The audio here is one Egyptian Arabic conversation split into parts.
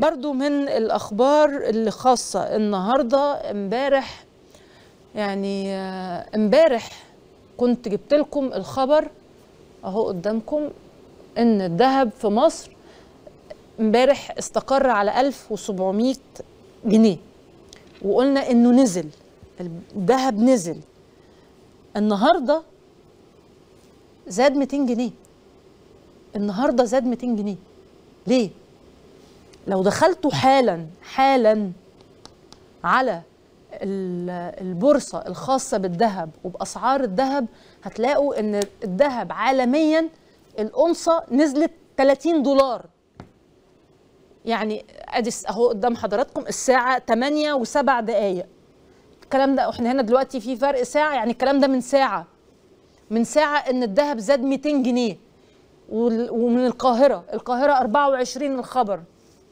برضو من الأخبار اللي خاصة النهاردة امبارح يعني آه، امبارح كنت جبت لكم الخبر اهو قدامكم ان الذهب في مصر امبارح استقر على 1700 جنيه وقلنا انه نزل الذهب نزل النهارده زاد 200 جنيه النهارده زاد 200 جنيه ليه لو دخلتوا حالا حالا على ال- البورصه الخاصه بالذهب وباسعار الذهب هتلاقوا ان الذهب عالميا الأونصة نزلت 30 دولار يعني ادي الس- اهو قدام حضراتكم الساعه 8 و7 دقائق الكلام ده احنا هنا دلوقتي في فرق ساعه يعني الكلام ده من ساعه من ساعه ان الذهب زاد 200 جنيه وال- ومن القاهره القاهره 24 الخبر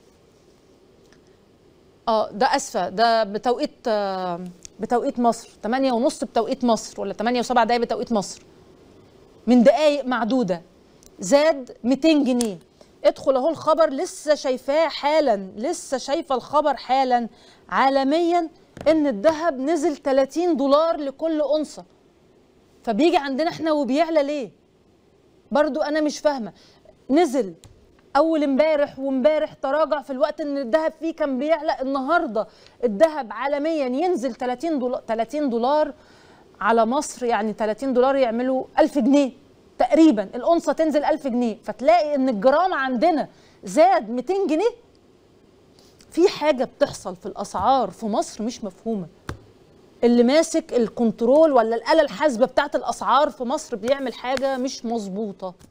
اه ده اسفه ده بتوقيت آه، بتوقيت مصر 8 ونص بتوقيت مصر ولا 8 و7 دقايق بتوقيت مصر من دقايق معدوده زاد 200 جنيه ادخل اهو الخبر لسه شايفاه حالا لسه شايفه الخبر حالا عالميا ان الذهب نزل 30 دولار لكل اونصه فبيجي عندنا احنا وبيعلى ليه برضو انا مش فاهمه نزل اول امبارح وامبارح تراجع في الوقت ان الذهب فيه كان بيعلى النهارده الذهب عالميا ينزل 30 دولار 30 دولار على مصر يعني 30 دولار يعملوا 1000 جنيه تقريبا الأنصة تنزل 1000 جنيه فتلاقي ان الجرام عندنا زاد 200 جنيه في حاجة بتحصل في الأسعار في مصر مش مفهومة اللي ماسك الكنترول ولا الآلة الحاسبة بتاعت الأسعار في مصر بيعمل حاجة مش مظبوطة